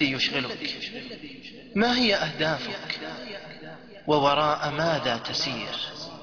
يشغلك ما هي أهدافك ووراء ماذا تسير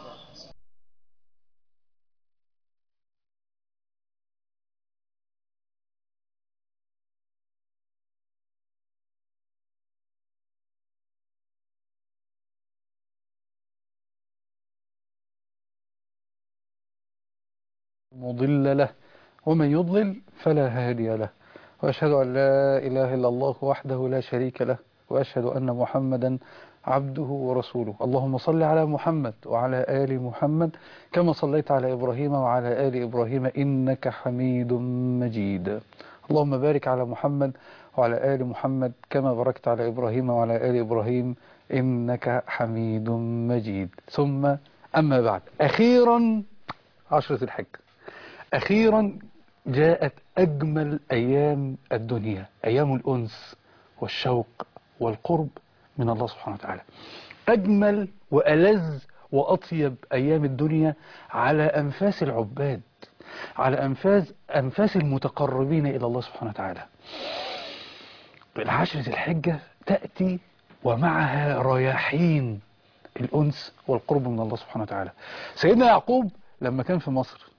مضل له ومن يضلل فلا هادي له وأشهد أن لا إله إلا الله وحده لا شريك له وأشهد أن محمدا عبده ورسوله اللهم صل على محمد وعلى آل محمد كما صليت على إبراهيم وعلى آل إبراهيم إنك حميد مجيد اللهم بارك على محمد وعلى آل محمد كما باركت على إبراهيم وعلى آل إبراهيم إنك حميد مجيد ثم أما بعد أخيرا عشرة الحج أخيرا جاءت أجمل أيام الدنيا أيام الأنس والشوق والقرب من الله سبحانه وتعالى أجمل وألذ وأطيب أيام الدنيا على أنفاس العباد على أنفاس, أنفاس المتقربين إلى الله سبحانه وتعالى العشرة الحجة تأتي ومعها رياحين الأنس والقرب من الله سبحانه وتعالى سيدنا يعقوب لما كان في مصر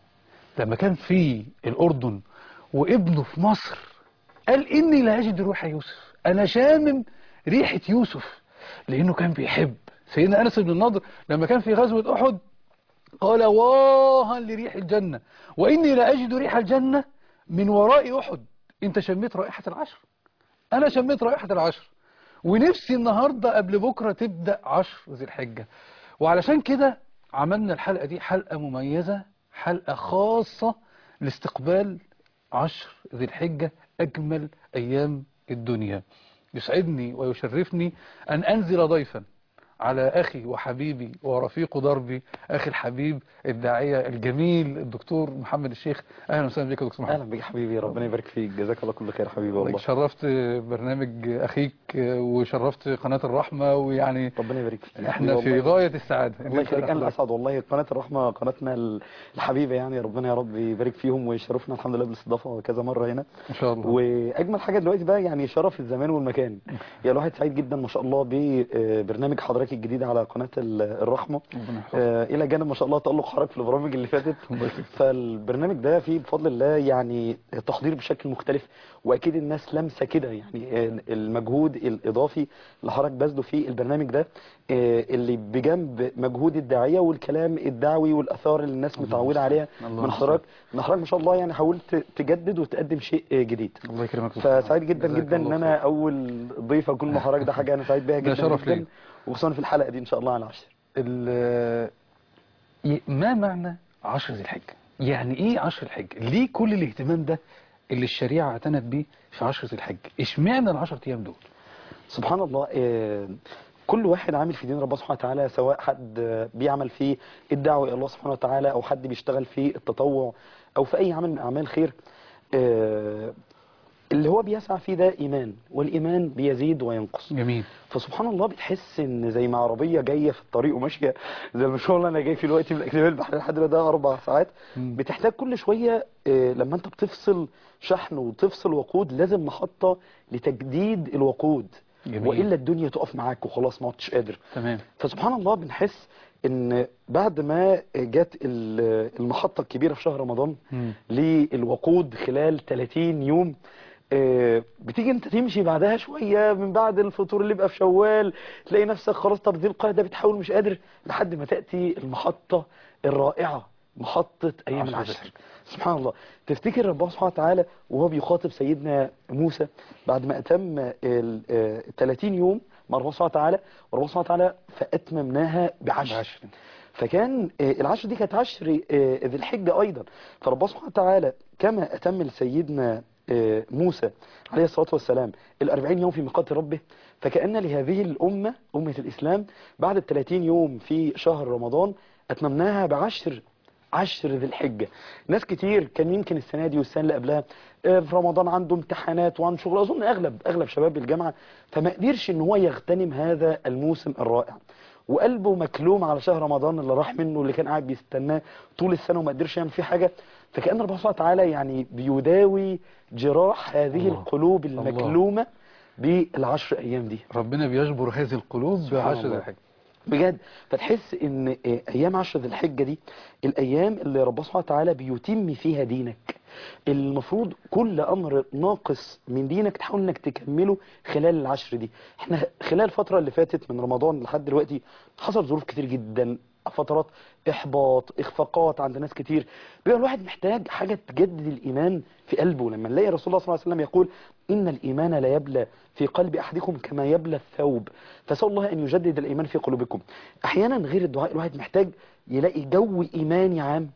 لما كان في الأردن وابنه في مصر قال إني لا أجد روح يوسف أنا شامم ريحة يوسف لأنه كان بيحب سيدنا أنس بن النضر لما كان في غزوة أحد قال واها لريح الجنة وإني لا أجد ريح الجنة من وراء أحد أنت شميت رائحة العشر أنا شميت رائحة العشر ونفسي النهاردة قبل بكرة تبدأ عشر ذي الحجة وعلشان كده عملنا الحلقة دي حلقة مميزة حلقة خاصة لاستقبال عشر ذي الحجة أجمل أيام الدنيا يسعدني ويشرفني أن أنزل ضيفا على أخي وحبيبي ورفيق دربي أخي الحبيب الداعية الجميل الدكتور محمد الشيخ أهلا وسهلا بك يا دكتور محمد اهلا بك حبيبي ربنا يبارك فيك جزاك الله كل خير حبيبي والله شرفت برنامج أخيك وشرفت قناة الرحمة ويعني ربنا يبارك فيك احنا حبيبي في والله. غاية السعادة الله يخليك انا الاسعد والله قناه الرحمه قناتنا الحبيبه يعني ربنا يا رب يبارك فيهم ويشرفنا الحمد لله بالاستضافه كذا مره هنا إن شاء الله واجمل حاجه دلوقتي بقى يعني شرف الزمان والمكان يعني الواحد سعيد جدا ما شاء الله ببرنامج حضرتك الجديد على قناه ال- الرحمه ربنا يحفظك. آه، الى جانب ما شاء الله تالق حضرتك في البرامج اللي فاتت الله يخليك. فالبرنامج ده فيه بفضل الله يعني تحضير بشكل مختلف واكيد الناس لمسه كده يعني آه، المجهود الاضافي اللي حضرتك بذله في البرنامج ده آه، اللي بجنب مجهود الداعيه والكلام الدعوي والاثار اللي الناس الله متعوده عليها الله من حضرتك من حضرتك ما شاء الله يعني حاولت تجدد وتقدم شيء آه، جديد الله يكرمك يا دكتور. فسعيد جدا جزاك جدا ان الله انا خير. اول ضيف اكون مع حضرتك ده حاجه انا سعيد بيها ده جدا شرف جدا ليا. وخصوصا في الحلقه دي ان شاء الله على العشر ال- ي- ما معنى عشر ذي الحجة يعني ايه عشر الحجة ليه كل الاهتمام ده اللي الشريعة اعتنت بيه في عشر ذي الحجة اشمعنى العشر ايام دول سبحان الله آه، كل واحد عامل في دين ربنا سبحانه وتعالى سواء حد آه، بيعمل في الدعوة إلى الله سبحانه وتعالى أو حد بيشتغل في التطوع أو في أي عمل من أعمال الخير آه، اللي هو بيسعى فيه ده إيمان والإيمان بيزيد وينقص جميل فسبحان الله بتحس ان زي ما عربيه جايه في الطريق وماشيه زي المشوار اللي انا جاي فيه دلوقتي من الاكاديميه البحريه لحد دلوقتي ده اربع ساعات مم. بتحتاج كل شويه آه، لما انت بتفصل شحن وتفصل وقود لازم محطه لتجديد الوقود جميل. والا الدنيا تقف معاك وخلاص ما عدتش قادر تمام فسبحان الله بنحس ان بعد ما جت ال- المحطه الكبيره في شهر رمضان مم. للوقود خلال 30 يوم آه، بتيجي انت تمشي بعدها شوية من بعد الفطور اللي بقى في شوال تلاقي نفسك خلاص طب ذي القعدة بتحاول مش قادر لحد ما تأتي المحطة الرائعة محطة أيام عشر العشر ذي سبحان الله تفتكر ربنا سبحانه وتعالى وهو بيخاطب سيدنا موسى بعد ما أتم ال آه، 30 يوم مع ربنا سبحانه وتعالى وربنا سبحانه وتعالى فأتممناها بعشر بعشر فكان آه، العشر دي كانت عشر آه، ذي الحجة أيضا فربنا سبحانه وتعالى كما أتم لسيدنا آه، موسى عليه الصلاة والسلام الأربعين يوم في ميقات ربه فكأن لهذه الأمة أمة الإسلام بعد الثلاثين يوم في شهر رمضان أتممناها بعشر عشر ذي الحجة ناس كتير كان يمكن السنة دي والسنة اللي قبلها آه، في رمضان عنده امتحانات وعنده شغل أظن أغلب أغلب شباب الجامعة فما قدرش إن هو يغتنم هذا الموسم الرائع وقلبه مكلوم على شهر رمضان اللي راح منه اللي كان قاعد بيستناه طول السنة وما قدرش يعمل فيه حاجة فكأن ربنا سبحانه وتعالى يعني بيداوي جراح هذه الله. القلوب الله. المكلومة بالعشر ايام دي ربنا بيجبر هذه القلوب سبحان بعشر الله. ذي الحجة بجد فتحس ان آه، ايام عشر ذي الحجه دي الايام اللي ربنا سبحانه وتعالى بيتم فيها دينك المفروض كل امر ناقص من دينك تحاول انك تكمله خلال العشر دي احنا خلال الفتره اللي فاتت من رمضان لحد دلوقتي حصل ظروف كتير جدا فترات احباط اخفاقات عند ناس كتير بيبقى الواحد محتاج حاجه تجدد الايمان في قلبه لما نلاقي رسول الله صلى الله عليه وسلم يقول ان الايمان لا يبلى في قلب احدكم كما يبلى الثوب فسال الله ان يجدد الايمان في قلوبكم احيانا غير الدعاء الواحد محتاج يلاقي جو ايماني عام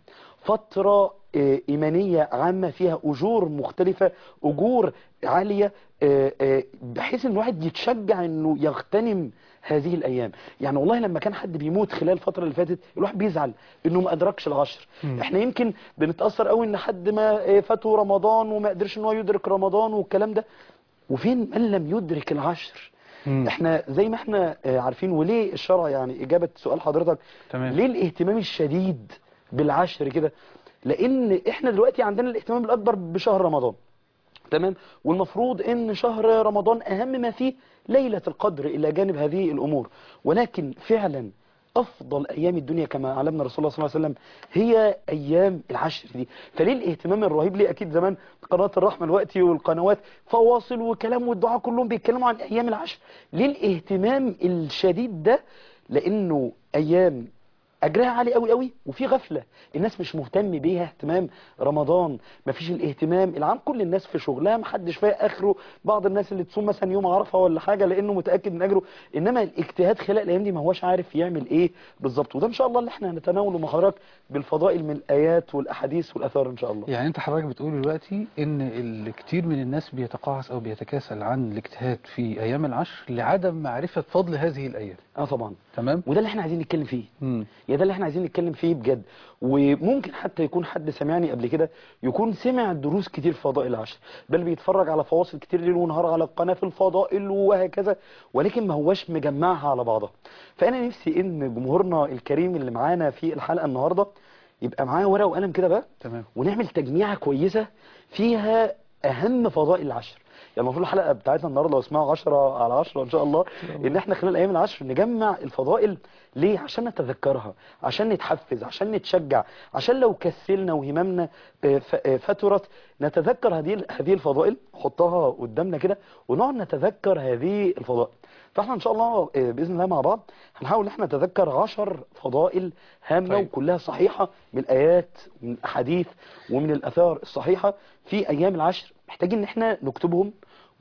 فترة آه، إيمانية عامة فيها أجور مختلفة أجور عالية آه، آه، بحيث أن الواحد يتشجع أنه يغتنم هذه الأيام يعني والله لما كان حد بيموت خلال الفترة اللي فاتت الواحد بيزعل أنه ما أدركش العشر احنا يمكن بنتأثر قوي أن حد ما آه، فاته رمضان وما قدرش أنه يدرك رمضان والكلام ده وفين من لم يدرك العشر مم. احنا زي ما احنا آه، عارفين وليه الشرع يعني إجابة سؤال حضرتك تمام. ليه الاهتمام الشديد بالعشر كده لان احنا دلوقتي عندنا الاهتمام الاكبر بشهر رمضان تمام والمفروض ان شهر رمضان اهم ما فيه ليلة القدر الى جانب هذه الامور ولكن فعلا افضل ايام الدنيا كما علمنا رسول الله صلى الله عليه وسلم هي ايام العشر دي فليه الاهتمام الرهيب ليه اكيد زمان قناة الرحمة الوقتي والقنوات فواصل وكلام والدعاء كلهم بيتكلموا عن ايام العشر ليه الاهتمام الشديد ده لانه ايام اجرها عالي قوي قوي وفي غفله الناس مش مهتم بيها اهتمام رمضان مفيش الاهتمام العام كل الناس في شغلها محدش فايق اخره بعض الناس اللي تصوم مثلا يوم عرفه ولا حاجه لانه متاكد من اجره انما الاجتهاد خلال الايام دي ما هوش عارف يعمل ايه بالظبط وده ان شاء الله اللي احنا هنتناوله مع حضرتك بالفضائل من الايات والاحاديث والاثار ان شاء الله يعني انت حضرتك بتقول دلوقتي ان الكثير من الناس بيتقاعس او بيتكاسل عن الاجتهاد في ايام العشر لعدم معرفة فضل هذه الايام اه طبعا تمام وده اللي احنا عايزين نتكلم فيه مم. يا ده اللي احنا عايزين نتكلم فيه بجد وممكن حتى يكون حد سمعني قبل كده يكون سمع دروس كتير في فضائل العشر بل بيتفرج على فواصل كتير ليل ونهار على القناة في الفضائل وهكذا ولكن ما هوش مجمعها على بعضها فانا نفسي ان جمهورنا الكريم اللي معانا في الحلقة النهاردة يبقى معاه ورقة وقلم كده بقى تمام ونعمل تجميعة كويسة فيها أهم فضائل العشر يعني المفروض الحلقة بتاعتنا النهاردة لو اسمها 10 على 10 إن شاء الله إن إحنا خلال أيام العشر نجمع الفضائل ليه؟ عشان نتذكرها عشان نتحفز عشان نتشجع عشان لو كسلنا وهممنا آه، ف- آه، فترت نتذكر هذه هذه الفضائل نحطها قدامنا كده ونقعد نتذكر هذه الفضائل فاحنا ان شاء الله آه، باذن الله مع بعض هنحاول ان احنا نتذكر عشر فضائل هامه طيب. وكلها صحيحه من الايات ومن الاحاديث ومن الاثار الصحيحه في ايام العشر محتاجين ان احنا نكتبهم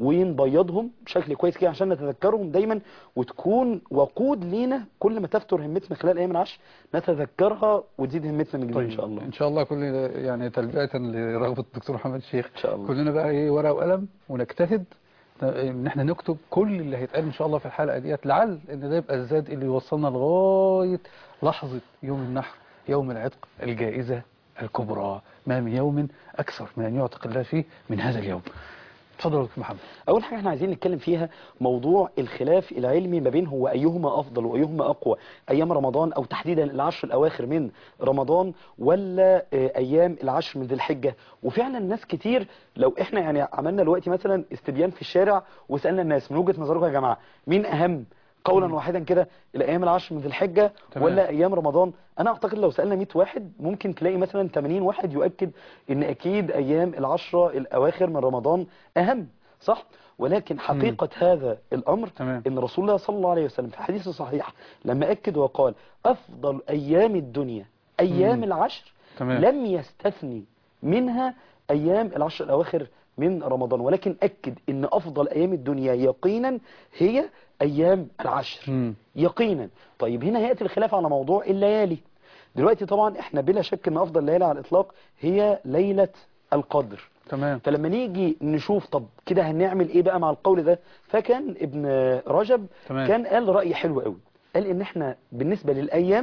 ونبيضهم بشكل كويس كده عشان نتذكرهم دايما وتكون وقود لينا كل ما تفتر همتنا خلال ايام العشر نتذكرها وتزيد همتنا من جديد ان شاء الله ان شاء الله كل يعني تلبية لرغبة الدكتور محمد الشيخ ان شاء الله كلنا بقى ايه ورقة وقلم ونجتهد ان احنا نكتب كل اللي هيتقال ان شاء الله في الحلقة ديت لعل ان ده يبقى الزاد اللي يوصلنا لغاية لحظة يوم النحر يوم العتق الجائزة الكبرى ما من يوم اكثر من ان يعتق الله فيه من هذا اليوم اتفضل يا دكتور محمد اول حاجه احنا عايزين نتكلم فيها موضوع الخلاف العلمي ما بين هو ايهما افضل وايهما اقوى ايام رمضان او تحديدا العشر الاواخر من رمضان ولا آه، ايام العشر من ذي الحجه وفعلا ناس كتير لو احنا يعني عملنا دلوقتي مثلا استبيان في الشارع وسالنا الناس من وجهه نظركم يا جماعه مين اهم قولا واحدا كده الايام العشر من ذي الحجه تمام. ولا ايام رمضان انا اعتقد لو سالنا 100 واحد ممكن تلاقي مثلا 80 واحد يؤكد ان اكيد ايام العشره الاواخر من رمضان اهم صح ولكن حقيقة هذا الأمر تمام. إن رسول الله صلى الله عليه وسلم في حديث صحيح لما أكد وقال أفضل أيام الدنيا أيام مم. العشر تمام. لم يستثني منها أيام العشر الأواخر من رمضان ولكن أكد إن أفضل أيام الدنيا يقينا هي أيام العشر مم. يقينا طيب هنا يأتي الخلاف على موضوع الليالي دلوقتي طبعا احنا بلا شك ان افضل ليلة على الاطلاق هي ليلة القدر تمام فلما نيجي نشوف طب كده هنعمل ايه بقى مع القول ده فكان ابن رجب تمام. كان قال رأي حلو قوي قال ان احنا بالنسبة للايام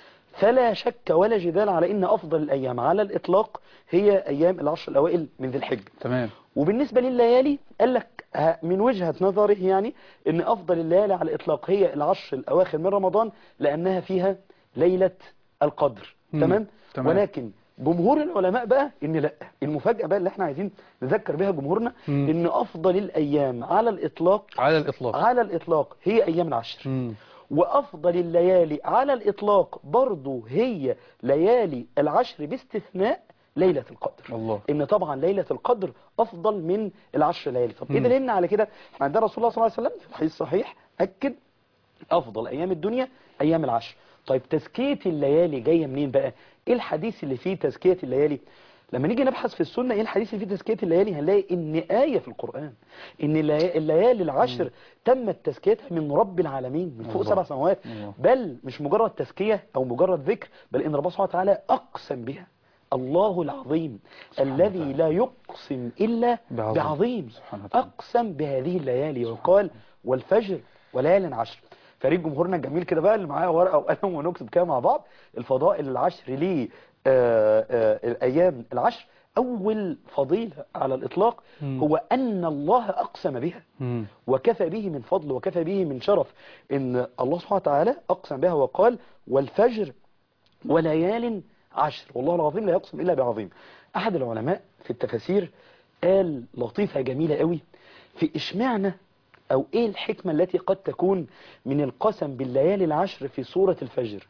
فلا شك ولا جدال على ان افضل الايام على الاطلاق هي ايام العشر الاوائل من ذي الحجه تمام وبالنسبة لليالي قال لك ه- من وجهة نظره يعني ان افضل الليالي على الاطلاق هي العشر الاواخر من رمضان لانها فيها ليلة القدر مم. تمام تمام. ولكن جمهور العلماء بقى ان لا المفاجاه بقى اللي احنا عايزين نذكر بها جمهورنا مم. ان افضل الايام على الاطلاق على الإطلاق على الاطلاق هي ايام العشر مم. وافضل الليالي على الاطلاق برضو هي ليالي العشر باستثناء ليلة القدر الله ان طبعا ليلة القدر افضل من العشر ليالي طب ايه مم. دليلنا على كده احنا عندنا رسول الله صلى الله عليه وسلم في الحديث الصحيح اكد افضل ايام الدنيا ايام العشر طيب تزكية الليالي جاية منين بقى ايه الحديث اللي فيه تزكية الليالي لما نيجي نبحث في السنة ايه الحديث اللي فيه تزكية الليالي هنلاقي ان آية في القرآن ان اللي- الليالي العشر تمت تزكيتها من رب العالمين من فوق الله. سبع سماوات الله. بل مش مجرد تزكية او مجرد ذكر بل ان ربنا سبحانه وتعالى اقسم بها الله العظيم الذي لا يقسم إلا بعظيم. بعظيم سبحانه وتعالى. أقسم بهذه الليالي وقال والفجر وليال عشر فريق جمهورنا الجميل كده بقى اللي معاه ورقة وقلم ونكتب كده مع بعض الفضائل العشر ليه آه، آه، الأيام العشر أول فضيلة على الإطلاق مم. هو أن الله أقسم بها مم. وكفى به من فضل وكفى به من شرف ان الله سبحانه وتعالى اقسم بها وقال والفجر وليال عشر والله العظيم لا يقسم الا بعظيم احد العلماء في التفاسير قال لطيفة جميلة قوي في اشمعنى او ايه الحكمة التي قد تكون من القسم بالليالي العشر في سورة الفجر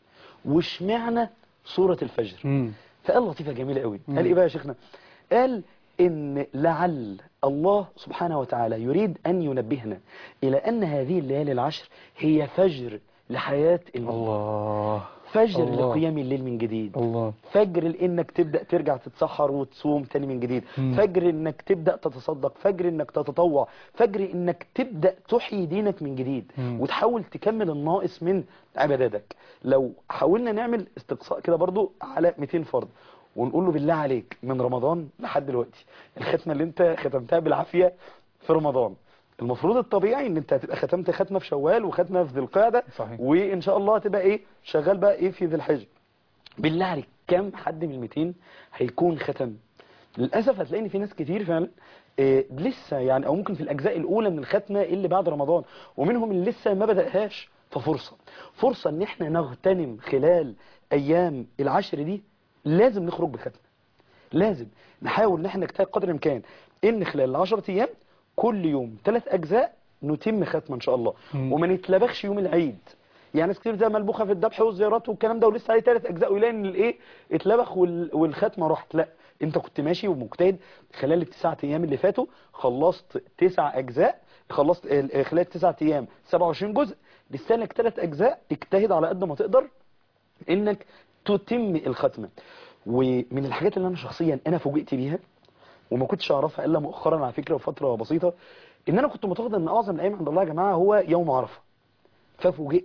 واشمعنى سورة الفجر مم. فقال لطيفة جميلة قوي مم. قال ايه بقى يا شيخنا قال ان لعل الله سبحانه وتعالى يريد ان ينبهنا الى ان هذه الليالي العشر هي فجر لحياة المؤمن الله فجر الله. لقيام الليل من جديد الله فجر لانك تبدأ ترجع تتسحر وتصوم تاني من جديد مم. فجر انك تبدأ تتصدق فجر انك تتطوع فجر انك تبدأ تحيي دينك من جديد مم. وتحاول تكمل الناقص من عباداتك لو حاولنا نعمل استقصاء كده برضو على 200 فرد ونقول له بالله عليك من رمضان لحد دلوقتي الختمة اللي انت ختمتها بالعافية في رمضان المفروض الطبيعي ان انت هتبقى ختمت ختمة في شوال وختمة في ذي القعدة صحيح. وان شاء الله هتبقى ايه شغال بقى ايه في ذي الحجة بالله عليك كم حد من ال 200 هيكون ختم للاسف هتلاقي ان في ناس كتير فعلا إيه لسه يعني او ممكن في الاجزاء الاولى من الختمه اللي بعد رمضان ومنهم اللي لسه ما بداهاش ففرصه فرصه ان احنا نغتنم خلال ايام العشر دي لازم نخرج بختمه لازم نحاول ان احنا نجتهد قدر الامكان ان خلال العشرة ايام كل يوم ثلاث اجزاء نتم ختمه ان شاء الله مم. وما نتلبخش يوم العيد يعني ناس كتير زي ملبوخه في الذبح والزيارات والكلام ده ولسه عليه ثلاث اجزاء ويلاقي ان الايه اتلبخ وال- والختمه راحت لا انت كنت ماشي ومجتهد خلال التسعة ايام اللي فاتوا خلصت تسع اجزاء خلصت ال- خلال التسعة ايام 27 جزء لسه لك ثلاث اجزاء اجتهد على قد ما تقدر انك تتم الختمه ومن الحاجات اللي انا شخصيا انا فوجئت بيها وما كنتش اعرفها الا مؤخرا على فكره وفتره بسيطه ان انا كنت معتقد ان اعظم الايام عند الله يا جماعه هو يوم عرفه ففوجئت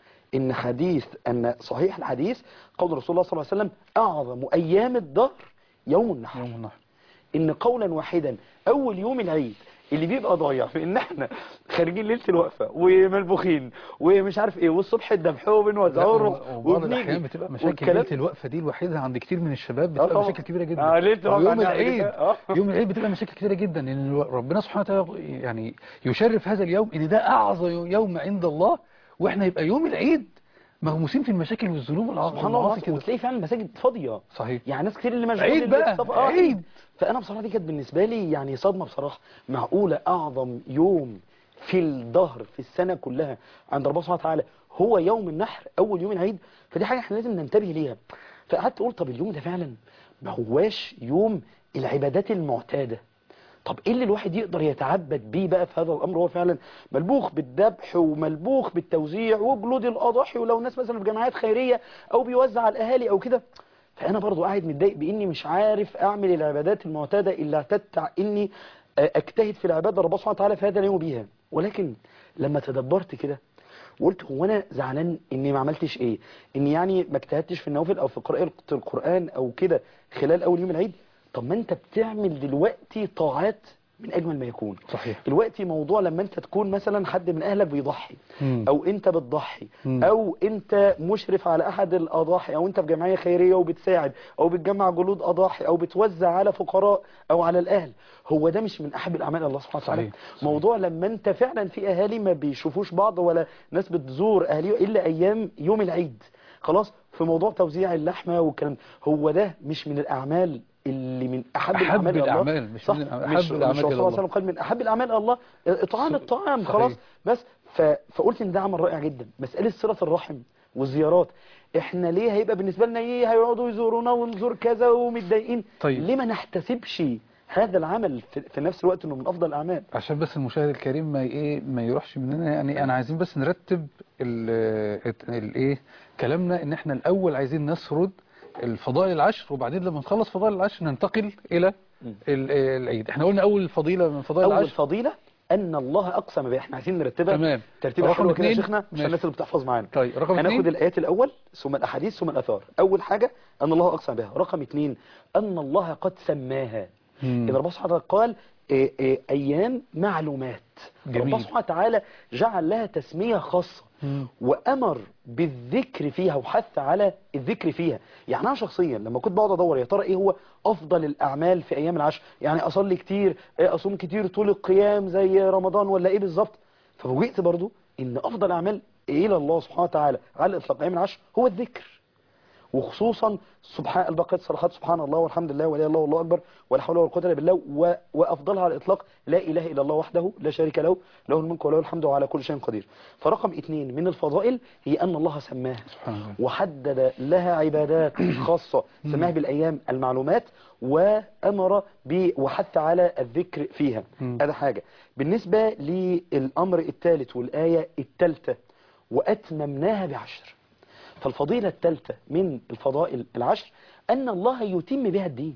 ان حديث ان صحيح الحديث قول رسول الله صلى الله عليه وسلم اعظم ايام الدهر يوم النحر يوم النحر ان قولا واحدا اول يوم العيد اللي بيبقى ضايع في ان احنا خارجين ليله الوقفه وملبوخين ومش عارف ايه والصبح الذبح وبنوزعه وبعض الأحيان بتبقى مشاكل والكلام- ليلة الوقفة دي الوحيدة عند كتير من الشباب آه بتبقى طبعا. مشاكل كبيرة جدا آه، ليلة الوقفة ويوم عندنا العيد كده. آه. يوم العيد بتبقى مشاكل كتيرة جدا ان ربنا سبحانه وتعالى يعني يشرف هذا اليوم ان ده أعظم يوم عند الله واحنا يبقى يوم العيد مغموسين في المشاكل والذنوب والع- سبحان الله والمعاصي كده وتلاقي فعلا المساجد فاضيه صحيح يعني ناس كتير اللي مشغول عيد اللي بقى، بتصف- آه، عيد. فانا بصراحه دي كانت بالنسبه لي يعني صدمه بصراحه معقوله اعظم يوم في الظهر في السنه كلها عند ربنا سبحانه وتعالى هو يوم النحر اول يوم العيد فدي حاجه احنا لازم ننتبه ليها فقعدت اقول طب اليوم ده فعلا ما هواش يوم العبادات المعتاده طب ايه اللي الواحد يقدر يتعبد بيه بقى في هذا الامر هو فعلا ملبوخ بالذبح وملبوخ بالتوزيع وجلود الاضاحي ولو ناس مثلا في جمعيات خيريه او بيوزع على الاهالي او كده فانا برضو قاعد متضايق باني مش عارف اعمل العبادات المعتاده اللي اعتدت ع- اني آه، اجتهد في العباده ربنا سبحانه وتعالى في هذا اليوم بيها ولكن لما تدبرت كده وقلت هو انا زعلان اني ما عملتش ايه اني يعني ما اجتهدتش في النوافل او في قراءه القران او كده خلال اول يوم العيد طب ما انت بتعمل دلوقتي طاعات من اجمل ما يكون صحيح دلوقتي موضوع لما انت تكون مثلا حد من اهلك بيضحي مم. او انت بتضحي مم. او انت مشرف على احد الاضاحي او انت في جمعيه خيريه وبتساعد او بتجمع جلود اضاحي او بتوزع على فقراء او على الاهل هو ده مش من احب الاعمال الله سبحانه وتعالى صحيح. صحيح. موضوع لما انت فعلا في اهالي ما بيشوفوش بعض ولا ناس بتزور اهالي الا ايام يوم العيد خلاص في موضوع توزيع اللحمه والكلام ده. هو ده مش من الاعمال اللي من احب, أحب الاعمال إلى الله الأعمال، مش صح من أحب مش الأعمال مش إلى الرسول صلى الله الله. عليه وسلم قال من احب الاعمال الى الله اطعام الطعام صحيح. خلاص بس ف... فقلت ان ده عمل رائع جدا مساله صله الرحم والزيارات احنا ليه هيبقى بالنسبه لنا ايه هيقعدوا يزورونا ونزور كذا ومتضايقين طيب. ليه ما نحتسبش هذا العمل في, في نفس الوقت انه من افضل الاعمال عشان بس المشاهد الكريم ما ايه ما يروحش مننا يعني انا عايزين بس نرتب الايه كلامنا ان احنا الاول عايزين نسرد الفضائل العشر وبعدين لما نخلص فضائل العشر ننتقل الى ال- العيد احنا قلنا اول فضيله من فضائل اول العشر فضيله ان الله اقسم بها احنا عايزين نرتبها تمام. ترتيبها رقم حلوه كده يا اتنين. شيخنا عشان ماشي. الناس اللي بتحفظ معانا طيب رقم هناخد اثنين الايات الاول ثم الاحاديث ثم الاثار اول حاجه ان الله اقسم بها رقم اثنين ان الله قد سماها مم. ان ربنا سبحانه وتعالى قال إيه إيه ايام معلومات جميل. ربنا سبحانه وتعالى جعل لها تسميه خاصه مم. وامر بالذكر فيها وحث على الذكر فيها يعني انا شخصيا لما كنت بقعد ادور يا ترى ايه هو افضل الاعمال في ايام العشر يعني اصلي كتير إيه اصوم كتير طول القيام زي رمضان ولا ايه بالظبط ففوجئت برضو ان افضل الاعمال الى الله سبحانه وتعالى على اطلاق ايام العشر هو الذكر وخصوصا سبحان الباقيات الصالحات سبحان الله والحمد لله ولا اله الا الله والله اكبر ولا حول ولا قوه الا بالله و... وافضلها على الاطلاق لا اله الا الله وحده لا شريك له له الملك وله الحمد وعلى كل شيء قدير فرقم اثنين من الفضائل هي ان الله سماها سبحان الله. وحدد لها عبادات خاصه سماها بالايام المعلومات وامر ب وحث على الذكر فيها مم. هذا حاجه بالنسبه للامر الثالث والايه الثالثه واتممناها بعشر فالفضيلة الثالثة من الفضائل العشر أن الله يتم بها الدين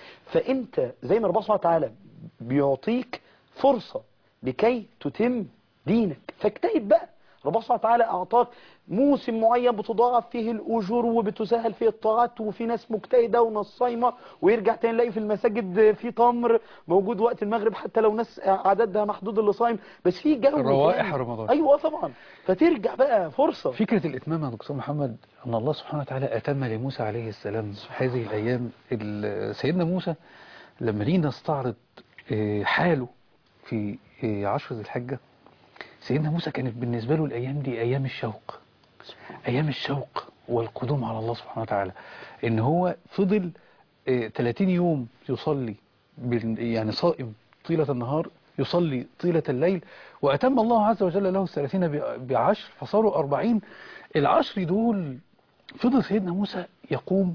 فأنت زي ما ربنا سبحانه وتعالى بيعطيك فرصة لكي تتم دينك فاجتهد بقى ربنا سبحانه وتعالى أعطاك موسم معين بتضاعف فيه الأجور وبتسهل فيه الطاعات وفي ناس مجتهدة وناس صايمة ويرجع تاني نلاقي في المساجد في تمر موجود وقت المغرب حتى لو ناس عددها محدود اللي صايم بس في جو روائح تاني. رمضان. أيوة طبعا فترجع بقى فرصة فكرة الإتمام يا دكتور محمد أن الله سبحانه وتعالى أتم لموسى عليه السلام هذه الأيام ال- سيدنا موسى لما جينا نستعرض آه، حاله في آه، عشر ذي الحجة سيدنا موسى كانت بالنسبة له الأيام دي أيام الشوق أيام الشوق والقدوم على الله سبحانه وتعالى إن هو فضل آه، 30 يوم يصلي بال- يعني صائم طيلة النهار يصلي طيلة الليل وأتم الله عز وجل له الثلاثين ب- بعشر فصاروا أربعين العشر دول فضل سيدنا موسى يقوم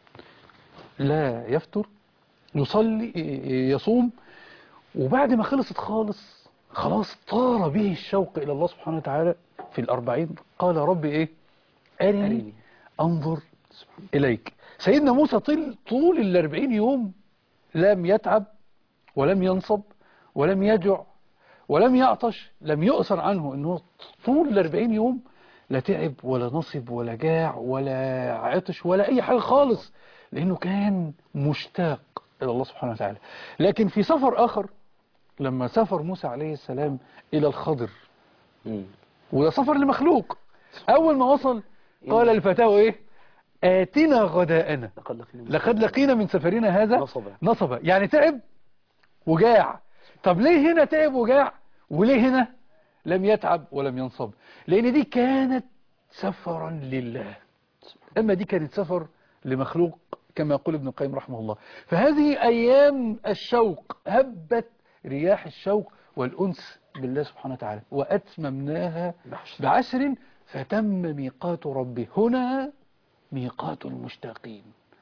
لا يفتر يصلي يصوم وبعد ما خلصت خالص خلاص طار به الشوق إلى الله سبحانه وتعالى في الأربعين قال رب إيه أرني أرني. أنظر إليك سيدنا موسى طول, طول الأربعين يوم لم يتعب ولم ينصب ولم يجع ولم يعطش لم يؤثر عنه أنه طول الأربعين يوم لا تعب ولا نصب ولا جاع ولا عطش ولا أي حاجة خالص لأنه كان مشتاق إلى الله سبحانه وتعالى لكن في سفر آخر لما سافر موسى عليه السلام إلى الخضر مم. وده سفر لمخلوق أول ما وصل قال الفتاة إيه آتنا غداءنا لقد لقينا من لقد لقينا من سفرنا هذا نصبا. نصبا يعني تعب وجاع طب ليه هنا تعب وجاع وليه هنا لم يتعب ولم ينصب لأن دي كانت سفرا لله أما دي كانت سفر لمخلوق كما يقول ابن القيم رحمه الله فهذه أيام الشوق هبت رياح الشوق والأنس بالله سبحانه وتعالى وأتممناها بعشر. بعشر فتم ميقات ربه هنا ميقات المشتاقين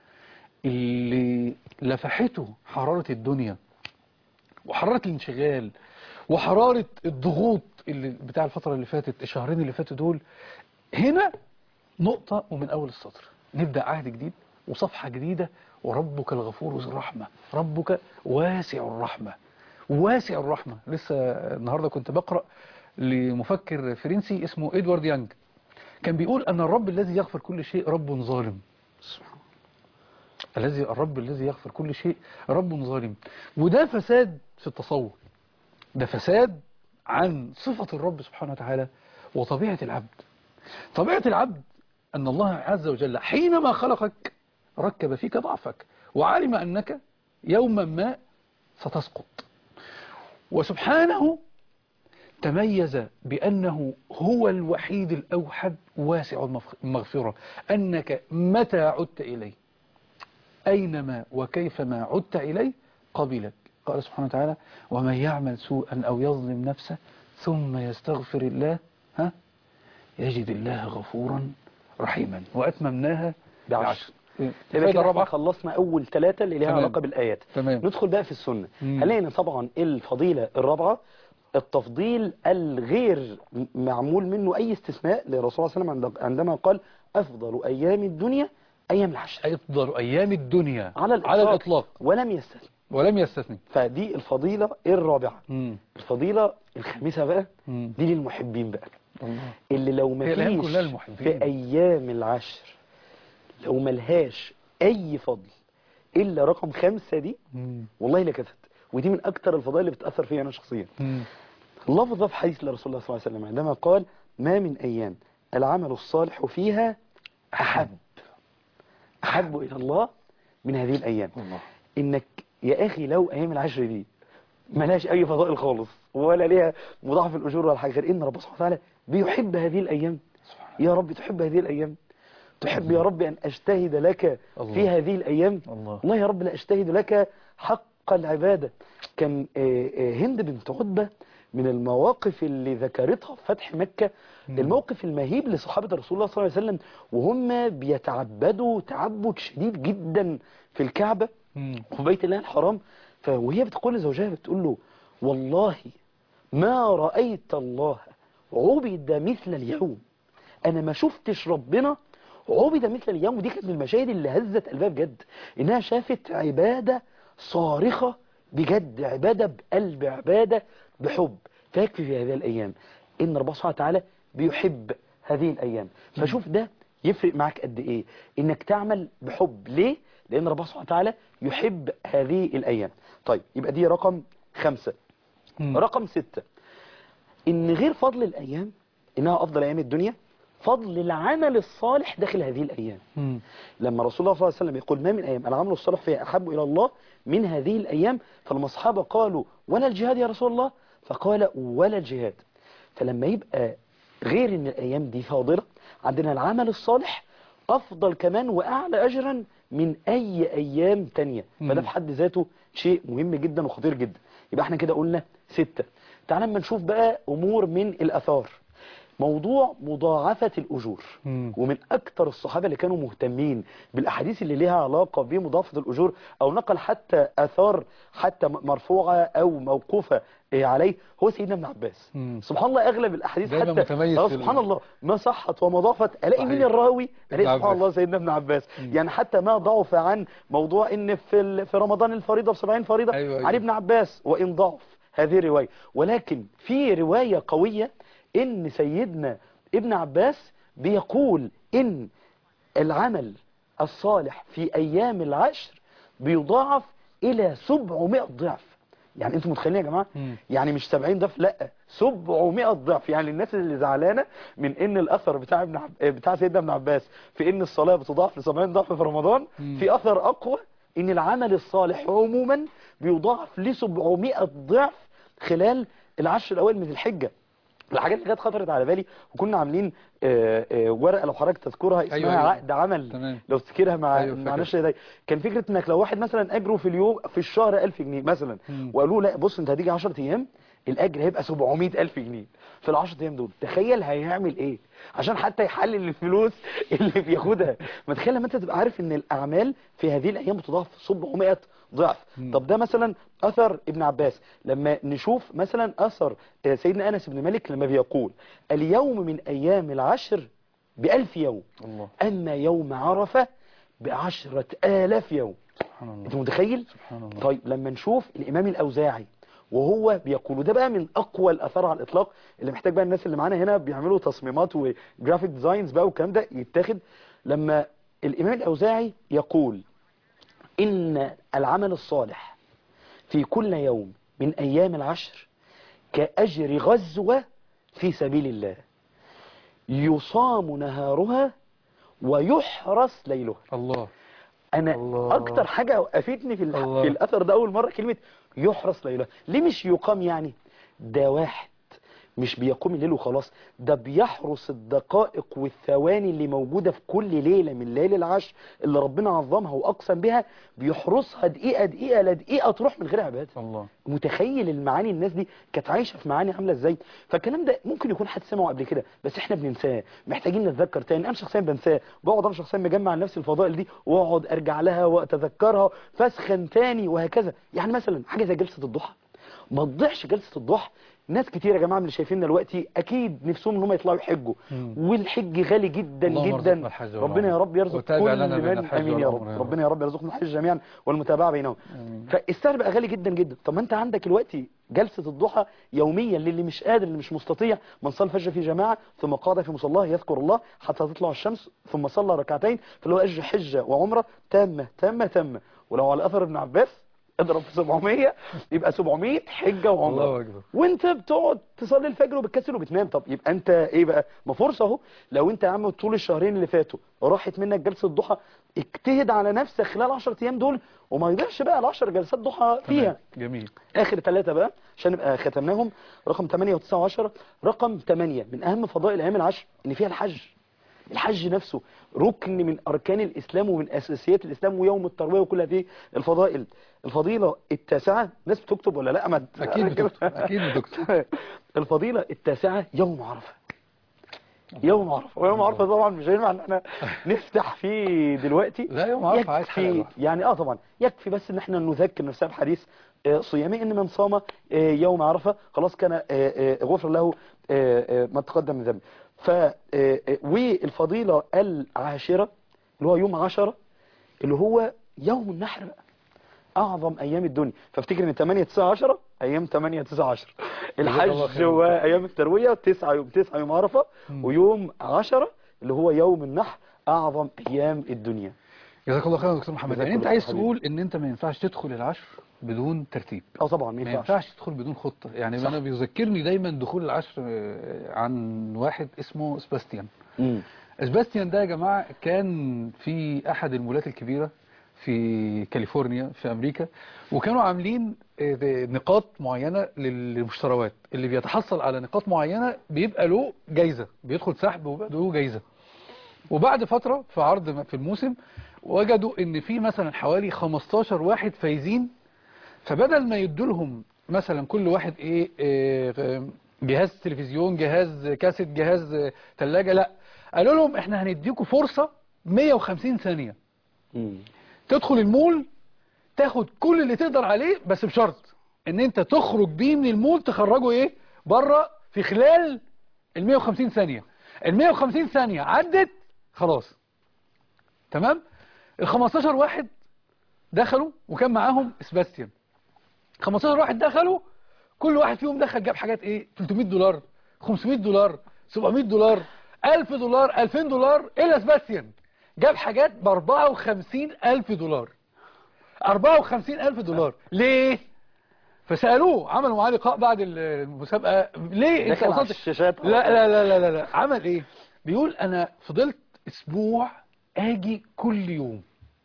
اللي لفحته حرارة الدنيا وحرارة الانشغال وحرارة الضغوط اللي بتاع الفترة اللي فاتت الشهرين اللي فاتوا دول هنا نقطة ومن أول السطر نبدأ عهد جديد وصفحة جديدة وربك الغفور ذو الرحمة ربك واسع الرحمة واسع الرحمة لسه النهاردة كنت بقرأ لمفكر فرنسي اسمه إدوارد يانج كان بيقول أن الرب الذي يغفر كل شيء رب ظالم الذي الرب الذي يغفر كل شيء رب ظالم وده فساد في التصور ده فساد عن صفة الرب سبحانه وتعالى وطبيعة العبد طبيعة العبد أن الله عز وجل حينما خلقك ركب فيك ضعفك وعلم أنك يوما ما ستسقط وسبحانه تميز بأنه هو الوحيد الأوحد واسع المغف- المغفرة أنك متى عدت إليه أينما وكيفما عدت إليه قبلك قال سبحانه وتعالى ومن يعمل سوءا أو يظلم نفسه ثم يستغفر الله ها يجد الله غفورا رحيما وأتممناها بعشر. بعشر يبقى الفائدة كده احنا الرابعة خلصنا اول ثلاثة اللي ليها تمام. علاقة بالآيات تمام ندخل بقى في السنة مم. هنلاقي طبعا الفضيلة الرابعة التفضيل الغير م- معمول منه أي استثناء للرسول صلى الله عليه وسلم عند- عندما قال أفضل أيام الدنيا أيام العشر أفضل أيام الدنيا على الإطلاق, على الإطلاق ولم يستثني ولم يستثني فدي الفضيلة الرابعة مم. الفضيلة الخامسة بقى مم. دي للمحبين بقى الله اللي لو ما هي الأيام فيش كلها للمحبين. في أيام العشر لو ملهاش أي فضل إلا رقم خمسة دي مم. والله لكفت ودي من أكتر الفضائل اللي بتأثر فيا أنا شخصيا مم. لفظ في حديث لرسول الله صلى الله عليه وسلم عندما قال ما من أيام العمل الصالح فيها أحب أحب إلى الله من هذه الأيام الله إنك يا أخي لو أيام العشر دي ملهاش أي فضائل خالص ولا ليها مضاعف الأجور ولا حاجة غير إن ربنا سبحانه وتعالى بيحب هذه الأيام سبحان يا رب تحب هذه الأيام تحب يا رب أن أجتهد لك الله. في هذه الأيام الله والله يا رب لا أجتهد لك حق العبادة كان آه، آه، هند بنت عتبة من المواقف اللي ذكرتها في فتح مكة مم. الموقف المهيب لصحابة رسول الله صلى الله عليه وسلم وهم بيتعبدوا تعبد شديد جدا في الكعبة مم. في بيت الله الحرام ف- وهي بتقول لزوجها بتقول له والله ما رأيت الله عبد مثل اليوم انا ما شفتش ربنا عبد مثل اليوم ودي كانت من المشاهد اللي هزت قلبها بجد انها شافت عبادة صارخة بجد عبادة بقلب عبادة بحب فيكفي في هذه الايام ان ربنا سبحانه وتعالى بيحب هذه الايام فشوف ده يفرق معك قد ايه انك تعمل بحب ليه لان ربنا سبحانه وتعالى يحب هذه الايام طيب يبقى دي رقم خمسة مم. رقم ستة ان غير فضل الايام انها افضل ايام الدنيا فضل العمل الصالح داخل هذه الايام مم. لما رسول الله صلى الله عليه وسلم يقول ما من ايام العمل الصالح فيها احب الى الله من هذه الايام فلما الصحابه قالوا ولا الجهاد يا رسول الله فقال ولا الجهاد فلما يبقى غير ان الايام دي فاضله عندنا العمل الصالح افضل كمان واعلى اجرا من اي ايام تانية فده مم. في حد ذاته شيء مهم جدا وخطير جدا يبقى احنا كده قلنا ستة تعال اما نشوف بقى امور من الاثار موضوع مضاعفة الأجور مم. ومن أكثر الصحابة اللي كانوا مهتمين بالأحاديث اللي لها علاقة بمضاعفة الأجور أو نقل حتى أثار حتى م- مرفوعة أو موقوفة إيه عليه هو سيدنا ابن عباس مم. سبحان الله أغلب الأحاديث دايما حتى متميز آه في ال- سبحان الله ما صحت وما ضافت ألاقي مين صحيح. الراوي ألاقي ابن سبحان عباس. الله سيدنا ابن عباس يعني حتى ما ضعف عن موضوع إن في ال- في رمضان الفريضة ب 70 فريضة أيوة، أيوة. عن ابن عباس وإن ضعف هذه الرواية ولكن في رواية قوية إن سيدنا ابن عباس بيقول إن العمل الصالح في أيام العشر بيضاعف إلى 700 ضعف يعني انتوا متخيلين يا جماعة مم. يعني مش 70 ضعف لا 700 ضعف يعني الناس اللي زعلانة من ان الاثر بتاع ابن عب... بتاع سيدنا ابن عباس في ان الصلاة بتضاعف ل 70 ضعف في رمضان مم. في اثر اقوى ان العمل الصالح عموما بيضاعف ل 700 ضعف خلال العشر الاوائل من الحجة الحاجات اللي كانت خطرت على بالي وكنا عاملين آه، آه، ورقه لو حضرتك تذكرها اسمها أيوة، أيوة. عقد عمل تمام. لو تفتكرها مع أيوة، مع فاكر. نشر ده كان فكره انك لو واحد مثلا اجره في اليوم في الشهر 1000 جنيه مثلا مم. وقالوا لا بص انت هتيجي 10 ايام الاجر هيبقى 700000 جنيه في ال 10 ايام دول تخيل هيعمل ايه عشان حتى يحلل الفلوس اللي بياخدها ما تخيل لما انت تبقى عارف ان الاعمال في هذه الايام بتضاعف 700 ضعف مم. طب ده مثلا اثر ابن عباس لما نشوف مثلا اثر آه، سيدنا انس بن مالك لما بيقول اليوم من ايام العشر بألف يوم الله أما يوم عرفة بعشرة آلاف يوم سبحان الله أنت متخيل؟ سبحان الله طيب لما نشوف الإمام الأوزاعي وهو بيقول وده بقى من أقوى الأثار على الإطلاق اللي محتاج بقى الناس اللي معانا هنا بيعملوا تصميمات وجرافيك ديزاينز بقى والكلام ده يتاخد لما الإمام الأوزاعي يقول إن العمل الصالح في كل يوم من أيام العشر كأجر غزوة في سبيل الله يصام نهارها ويحرس ليلها الله انا الله. اكتر حاجه وقفتني في, الح... الله. في الاثر ده اول مره كلمه يحرس ليلها ليه مش يقام يعني ده واحد مش بيقوم الليل وخلاص ده بيحرس الدقائق والثواني اللي موجودة في كل ليلة من ليالي العشر اللي ربنا عظمها وأقسم بها بيحرسها دقيقة دقيقة لا دقيقة تروح من غير عبادة الله متخيل المعاني الناس دي كانت عايشة في معاني عاملة ازاي فالكلام ده ممكن يكون حد سمعه قبل كده بس احنا بننساه محتاجين نتذكر تاني انا شخصيا بنساه بقعد انا شخصيا مجمع لنفسي الفضائل دي واقعد ارجع لها واتذكرها فاسخن تاني وهكذا يعني مثلا حاجة زي جلسة الضحى ما تضيعش جلسة الضحى ناس كتير يا جماعة من اللي شايفيننا دلوقتي اكيد نفسهم ان هم يطلعوا يحجوا مم. والحج غالي جدا اللهم جدا ارزقنا الحج والعمرة. ربنا يا رب يرزق وتابع كل لنا بين من الحج امين يا رب والعمرة يا رب. ربنا يا رب يرزقنا الحج جميعا والمتابعة بينهم آمين. فالسعر بقى غالي جدا جدا طب ما انت عندك دلوقتي جلسة الضحى يوميا للي مش قادر اللي مش مستطيع من صلى الفجر في جماعة ثم قعد في مصلاه يذكر الله حتى تطلع الشمس ثم صلى ركعتين فاللي هو أجر حجة وعمرة تامة تامة تامة ولو على أثر ابن عباس اضرب في 700 يبقى 700 حجة الله وعمرة أكبر. وانت بتقعد تصلي الفجر وبتكسل وبتنام طب يبقى انت ايه بقى ما فرصة اهو لو انت يا عم طول الشهرين اللي فاتوا راحت منك جلسة الضحى اجتهد على نفسك خلال 10 ايام دول وما يضيعش بقى ال 10 جلسات ضحى فيها تمام. جميل اخر ثلاثة بقى عشان نبقى ختمناهم رقم 8 و9 و10 رقم 8 من اهم فضائل ايام العشر ان فيها الحج الحج نفسه ركن من اركان الاسلام ومن اساسيات الاسلام ويوم الترويه وكل هذه الفضائل الفضيله التاسعه ناس بتكتب ولا لا ما أكيد بتكتب أكيد بتكتب الفضيله التاسعه يوم عرفه يوم عرفه ويوم عرفه طبعا مش هينفع ان احنا نفتح فيه دلوقتي لا يوم عرفة عايز حلقة يكفي لوحده. يعني اه طبعا يكفي بس ان احنا نذكر نفسنا بحديث آه، صيامي ان من صام آه، يوم عرفه خلاص كان آه، آه، غفر له آه، آه، ما تقدم من ذنبه ف آه، آه، والفضيله العاشره اللي هو يوم عشرة اللي هو يوم النحر بقى اعظم ايام الدنيا فافتكر ان 8 9 10 ايام 8 9 10 الله الحج خير. هو ايام الترويه 9 يوم 9 يوم عرفه ويوم 10 اللي هو يوم النحر اعظم ايام الدنيا جزاك الله خيرا يا دكتور محمد جزاك يعني انت الله عايز حبيبي. تقول ان انت ما ينفعش تدخل العشر بدون ترتيب اه طبعا ما ما ينفعش ينفعش تدخل بدون خطة يعني صح. انا بيذكرني دايما دخول العشر آه، عن واحد اسمه سباستيان مم. سباستيان ده يا جماعة كان في احد المولات الكبيرة في كاليفورنيا في امريكا وكانوا عاملين آه، نقاط معينة للمشتريات اللي بيتحصل على نقاط معينة بيبقى له جايزة بيدخل سحب وبيبقى له جايزة وبعد فترة في عرض في الموسم وجدوا ان في مثلا حوالي 15 واحد فايزين فبدل ما يدوا لهم مثلا كل واحد ايه, إيه جهاز تلفزيون جهاز كاسيت جهاز ثلاجة لا قالوا لهم احنا هنديكم فرصة 150 ثانية مم. تدخل المول تاخد كل اللي تقدر عليه بس بشرط ان انت تخرج بيه من المول تخرجه ايه بره في خلال ال 150 ثانية ال 150 ثانية عدت خلاص تمام ال 15 واحد دخلوا وكان معاهم سباستيان 15 واحد دخلوا كل واحد فيهم دخل جاب حاجات ايه 300 دولار 500 دولار 700 دولار 1000 دولار 2000 دولار الا سباستيان جاب حاجات ب 54000 دولار 54000 دولار ليه فسألوه عملوا معاه لقاء بعد المسابقة ليه انت دخل على وصلت الشاشات لا لا لا لا لا, لا. عمل ايه بيقول انا فضلت اسبوع اجي كل يوم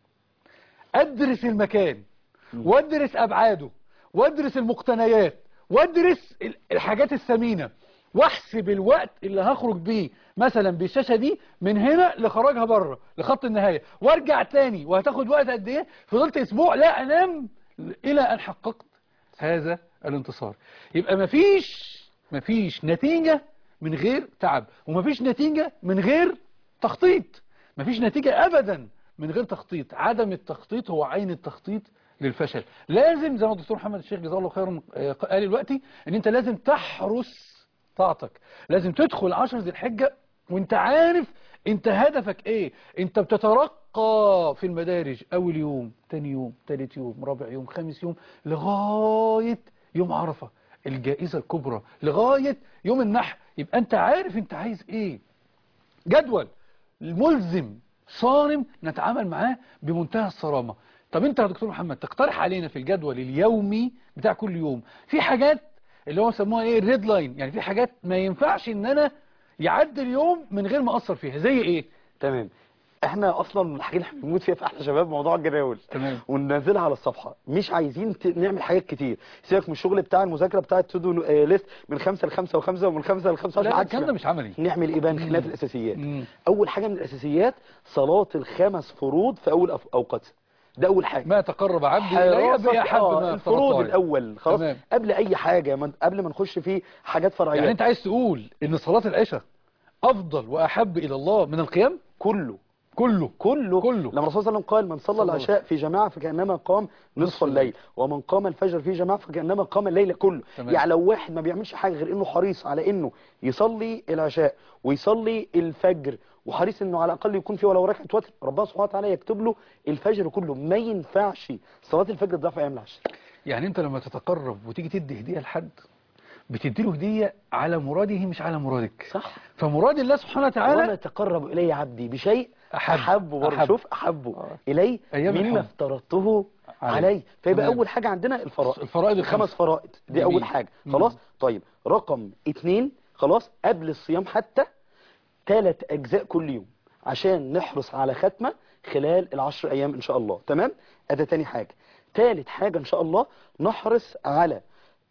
ادرس المكان وادرس ابعاده وادرس المقتنيات وادرس ال- الحاجات الثمينه واحسب الوقت اللي هخرج بيه مثلا بالشاشه دي من هنا لخرجها بره لخط النهايه وارجع تاني وهتاخد وقت قد ايه فضلت اسبوع لا انام الى ان حققت هذا الانتصار يبقى مفيش مفيش نتيجه من غير تعب ومفيش نتيجه من غير تخطيط مفيش نتيجه ابدا من غير تخطيط عدم التخطيط هو عين التخطيط للفشل لازم زي ما الدكتور محمد الشيخ جزاه الله خيرا آه، قال دلوقتي ان انت لازم تحرس طاعتك لازم تدخل عشر ذي الحجة وانت عارف انت هدفك ايه انت بتترقى في المدارج اول يوم تاني يوم تالت يوم رابع يوم خامس يوم لغاية يوم عرفة الجائزة الكبرى لغاية يوم النحر يبقى انت عارف انت عايز ايه جدول ملزم صارم نتعامل معاه بمنتهى الصرامة طب انت يا دكتور محمد تقترح علينا في الجدول اليومي بتاع كل يوم في حاجات اللي هو سموها ايه الريد لاين يعني في حاجات ما ينفعش ان انا يعدي اليوم من غير ما اثر فيها زي ايه تمام احنا اصلا الحاجه اللي احنا بنموت فيها في احلى شباب موضوع الجداول تمام. وننزلها على الصفحه مش عايزين ت... نعمل حاجات كتير سيبك من الشغل بتاع المذاكره بتاع التودو ليست من خمسة لخمسة وخمسة ومن خمسة لخمسة لا عشان لا، الكلام ده مش عملي نعمل ايه بقى نخليها في الاساسيات مم. اول حاجه من الاساسيات صلاه الخمس فروض في اول أف- اوقاتها ده اول حاجه ما تقرب عبدي الي حراسة باحب آه، ما الفروض افترضته عليه. الاول خلاص تمام. قبل اي حاجه من قبل ما نخش في حاجات فرعيه يعني انت عايز تقول ان صلاة العشاء افضل واحب الى الله من القيام كله كله كله كله. لما الرسول صلى الله عليه وسلم قال من صلى صلى الله العشاء في جماعة فكأنما قام نصف الليل ومن قام الفجر في جماعة فكأنما قام الليل كله تمام. يعني لو واحد ما بيعملش حاجة غير انه حريص على انه يصلي العشاء ويصلي الفجر وحريص انه على الاقل يكون فيه ولو ركعة وتر ربنا سبحانه وتعالى يكتب له الفجر كله ما ينفعش صلاة الفجر تضيع في ايام العشر يعني انت لما تتقرب وتيجي تدي هدية لحد بتدي له هدية على مراده مش على مرادك صح فمراد الله سبحانه وما وتعالى تقرب الي عبدي بشيء أحب. احبه برضه أحب. شوف احبه آه. الي أيام مما الحب. افترضته عليه. عليه فيبقى تمام. اول حاجه عندنا الفرائض الفرائض الخمس الخمس. فرائض دي جميل. اول حاجه مم. خلاص طيب رقم اتنين خلاص قبل الصيام حتى ثلاث اجزاء كل يوم عشان نحرص على ختمه خلال العشر ايام ان شاء الله تمام ادي تاني حاجه ثالث حاجه ان شاء الله نحرص على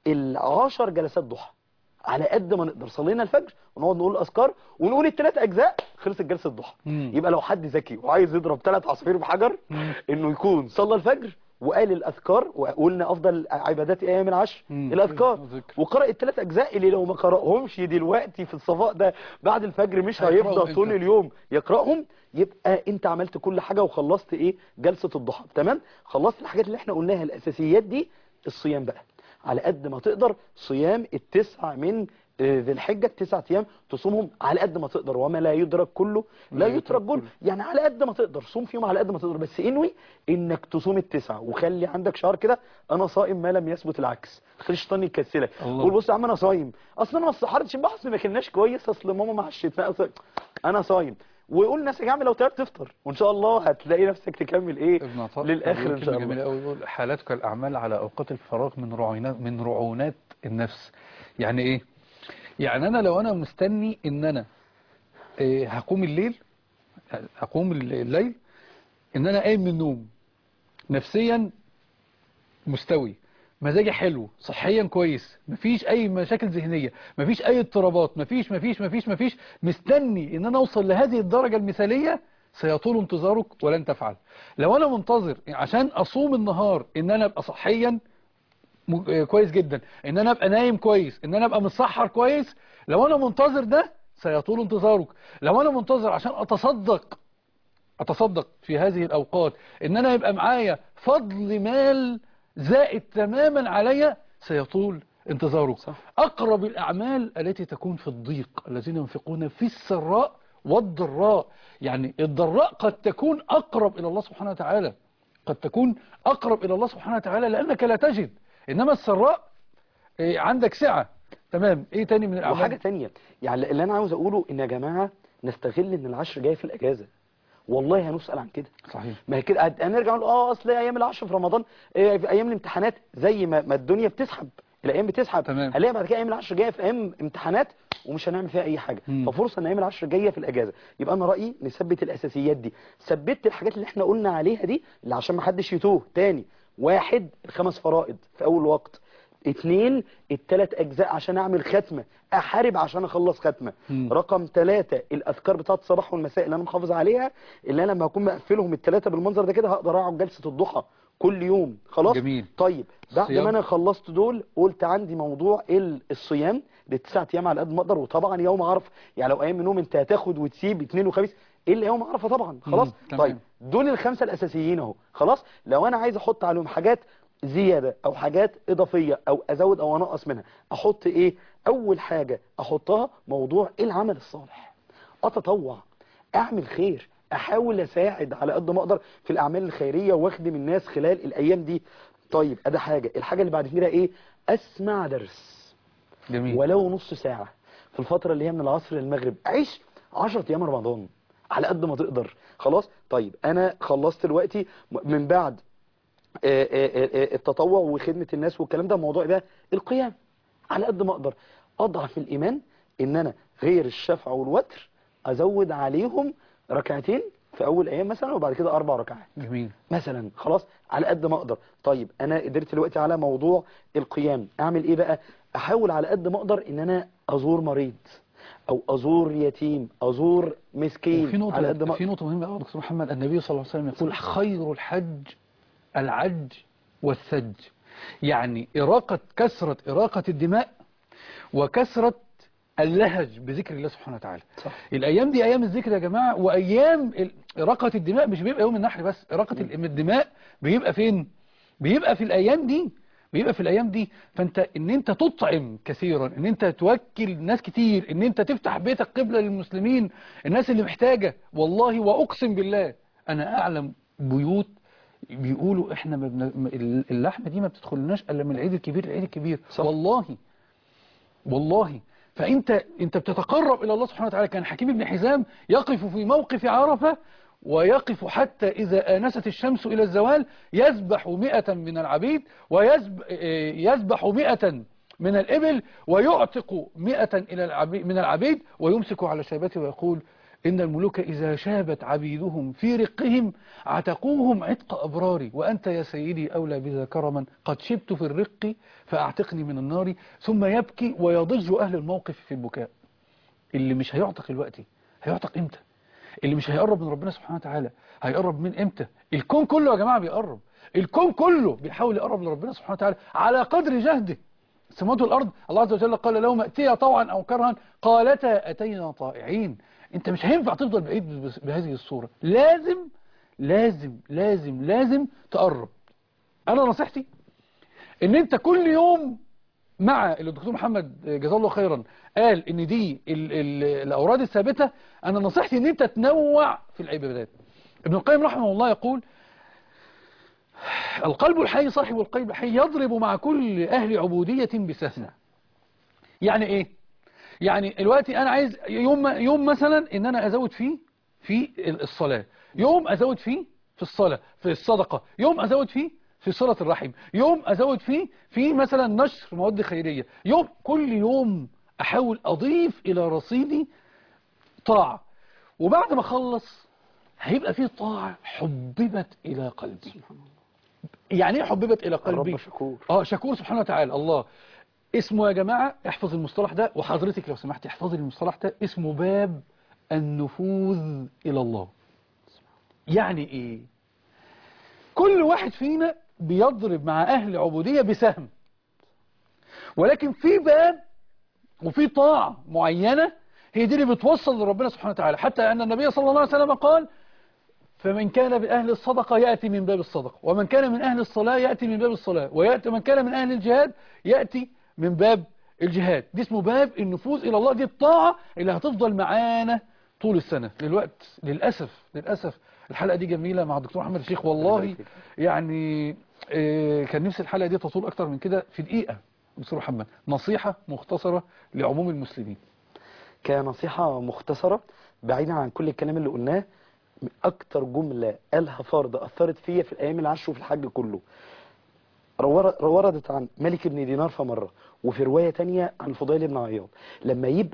العشر جلسات ضحى على قد ما نقدر صلينا الفجر ونقعد نقول الاذكار ونقول الثلاث اجزاء خلصت جلسه الضحى مم. يبقى لو حد ذكي وعايز يضرب ثلاث عصافير بحجر مم. انه يكون صلى الفجر وقال الاذكار وقلنا افضل عبادات ايام العشر مم. الاذكار ذكر. وقرأ الثلاث اجزاء اللي لو ما قرأهمش دلوقتي في الصفاء ده بعد الفجر مش هيقرأهم هيفضل طول إمتى؟ اليوم يقرأهم يبقى انت عملت كل حاجة وخلصت ايه جلسة الضحى تمام خلصت الحاجات اللي احنا قلناها الاساسيات دي الصيام بقى على قد ما تقدر صيام التسعة من آه، ذي الحجة التسعة ايام تصومهم على قد ما تقدر وما لا يدرك كله لا لا يترك يترك كله يعني على قد ما تقدر صوم فيهم على قد ما تقدر بس انوي انك تصوم التسعة وخلي عندك شعار كده انا صائم ما لم يثبت العكس خلي الشيطان يكسلك الله. قول بص يا عم انا صايم اصل انا ما سحرتش امبارح اصل ما كلناش كويس اصل ماما ما عشتنا أصل انا صايم ويقول لنفسك يا عم لو تعبت تفطر وان شاء الله هتلاقي نفسك تكمل ايه ابن عطاء للاخر بيقول ان شاء كلمة الله جميلة قوي يقول حالتك الأعمال على أوقات الفراغ من رعونات من رعونات النفس يعني إيه؟ يعني أنا لو أنا مستني إن أنا إيه هقوم الليل هقوم الليل إن أنا قايم من النوم نفسيا مستوي مزاجي حلو صحيا كويس مفيش اي مشاكل ذهنيه مفيش اي اضطرابات مفيش مفيش مفيش مفيش مستني ان انا اوصل لهذه الدرجه المثاليه سيطول انتظارك ولن تفعل لو انا منتظر عشان اصوم النهار ان انا ابقى صحيا م- آه، كويس جدا ان انا ابقى نايم كويس ان انا ابقى متسحر كويس لو انا منتظر ده سيطول انتظارك لو انا منتظر عشان اتصدق اتصدق في هذه الاوقات ان انا يبقى معايا فضل مال زائد تماما عليا سيطول انتظارك صح. اقرب الاعمال التي تكون في الضيق الذين ينفقون في السراء والضراء يعني الضراء قد تكون اقرب الى الله سبحانه وتعالى قد تكون اقرب الى الله سبحانه وتعالى لانك لا تجد انما السراء إيه، عندك سعة تمام ايه تاني من الاعمال وحاجة تانية يعني اللي انا عاوز اقوله ان يا جماعة نستغل ان العشر جاي في الاجازة والله هنسأل عن كده صحيح ما هي كده هت- هنرجع نقول اه اصل ايام العشر في رمضان آه، في ايام الامتحانات زي ما, ما الدنيا بتسحب الايام بتسحب تمام. هنلاقي بعد كده ايام العشر جايه في ايام امتحانات ومش هنعمل فيها اي حاجه مم. ففرصه ان ايام العشر جايه في الاجازه يبقى انا رايي نثبت الاساسيات دي ثبت الحاجات اللي احنا قلنا عليها دي اللي عشان ما حدش يتوه تاني واحد الخمس فرائض في اول وقت اتنين التلات اجزاء عشان اعمل ختمه احارب عشان اخلص ختمه مم. رقم ثلاثة الاذكار بتاعت الصباح والمساء اللي انا محافظ عليها اللي انا لما اكون مقفلهم الثلاثه بالمنظر ده كده هقدر اقعد جلسه الضحى كل يوم خلاص جميل. طيب بعد الصيام. ما انا خلصت دول قلت عندي موضوع ال- الصيام للتسعة ايام على قد ما اقدر وطبعا يوم عرفه يعني لو ايام منهم انت هتاخد وتسيب اثنين وخميس الا يوم عرفه طبعا خلاص تمام. طيب دول الخمسه الاساسيين اهو خلاص لو انا عايز احط عليهم حاجات زيادة او حاجات اضافية او ازود او انقص منها احط ايه اول حاجة احطها موضوع العمل الصالح اتطوع اعمل خير احاول اساعد على قد ما اقدر في الاعمال الخيرية واخدم الناس خلال الايام دي طيب ادي حاجة الحاجة اللي بعد كده ايه اسمع درس جميل ولو نص ساعة في الفترة اللي هي من العصر للمغرب عيش 10 ايام رمضان على قد ما تقدر خلاص طيب انا خلصت دلوقتي من بعد آه، آه، آه، التطوع وخدمة الناس والكلام ده موضوع ده القيام على قد ما اقدر اضعف الايمان ان انا غير الشفع والوتر ازود عليهم ركعتين في اول ايام مثلا وبعد كده اربع ركعات جميل مثلا خلاص على قد ما اقدر طيب انا قدرت دلوقتي على موضوع القيام اعمل ايه بقى احاول على قد ما اقدر ان انا ازور مريض او ازور يتيم ازور مسكين وفي على قد نقطة ما في نقطة مهمة قوي دكتور محمد النبي صلى الله عليه وسلم يقول خير الحج العج والثج يعني إراقة كثرة إراقة الدماء وكثرة اللهج بذكر الله سبحانه وتعالى صح. الأيام دي أيام الذكر يا جماعة وأيام ال- إراقة الدماء مش بيبقى يوم النحر بس إراقة ال- الدماء بيبقى فين بيبقى في الأيام دي بيبقى في الأيام دي فأنت إن أنت تطعم كثيرا إن أنت توكل ناس كتير إن أنت تفتح بيتك قبلة للمسلمين الناس اللي محتاجة والله وأقسم بالله أنا أعلم بيوت بيقولوا احنا ما بن... ما- اللحمه دي ما بتدخلناش الا من العيد الكبير العيد الكبير صح. والله والله فانت انت بتتقرب الى الله سبحانه وتعالى كان حكيم بن حزام يقف في موقف عرفه ويقف حتى إذا آنست الشمس إلى الزوال يذبح مئة من العبيد ويذبح مئة من الإبل ويعتق مئة إلى العبيد من العبيد ويمسك على شيبته ويقول إن الملوك إذا شابت عبيدهم في رقهم عتقوهم عتق أبراري وأنت يا سيدي أولى بذا كرما قد شبت في الرق فأعتقني من النار ثم يبكي ويضج أهل الموقف في البكاء اللي مش هيعتق الوقت هيعتق إمتى اللي مش هيقرب من ربنا سبحانه وتعالى هيقرب من إمتى الكون كله يا جماعة بيقرب الكون كله بيحاول يقرب لربنا سبحانه وتعالى على قدر جهده السماوات والأرض الله عز وجل قال لهم ائتيا طوعا أو كرها قالتا أتينا طائعين انت مش هينفع تفضل بعيد بهذه الصورة لازم لازم لازم لازم تقرب انا نصيحتي ان انت كل يوم مع اللي الدكتور محمد جزاه الله خيرا قال ان دي ال ال الاوراد الثابته انا نصيحتي ان انت تنوع في العبادات ابن القيم رحمه الله يقول القلب الحي صاحب القلب الحي يضرب مع كل اهل عبوديه بسهم يعني ايه يعني دلوقتي انا عايز يوم يوم مثلا ان انا ازود فيه في الصلاه يوم ازود فيه في الصلاه في الصدقه يوم ازود فيه في صلة الرحم يوم أزود فيه في مثلا نشر مواد خيرية يوم كل يوم أحاول أضيف إلى رصيدي طاعة وبعد ما أخلص هيبقى فيه طاعة حببت إلى قلبي يعني ايه حببت إلى قلبي الرب شكور اه شكور سبحانه وتعالى الله اسمه يا جماعة احفظ المصطلح ده وحضرتك لو سمحت احفظي المصطلح ده اسمه باب النفوذ إلى الله يعني ايه كل واحد فينا بيضرب مع أهل عبودية بسهم ولكن في باب وفي طاعة معينة هي دي اللي بتوصل لربنا سبحانه وتعالى حتى أن النبي صلى الله عليه وسلم قال فمن كان من أهل الصدقة يأتي من باب الصدقة ومن كان من أهل الصلاة يأتي من باب الصلاة ويأتي من كان من أهل الجهاد يأتي من باب الجهاد دي اسمه باب النفوذ إلى الله دي الطاعة اللي هتفضل معانا طول السنة للوقت للأسف للأسف الحلقة دي جميلة مع الدكتور محمد الشيخ والله يعني إيه كان نفسي الحلقة دي تطول أكتر من كده في دقيقة دكتور محمد نصيحة مختصرة لعموم المسلمين كنصيحة مختصرة بعيدا عن كل الكلام اللي قلناه أكتر جملة قالها فرد أثرت فيا في الأيام العشر وفي الحج كله وردت عن ملك بن دينار في مرة وفي رواية تانية عن فضيل بن عياض لما يبقى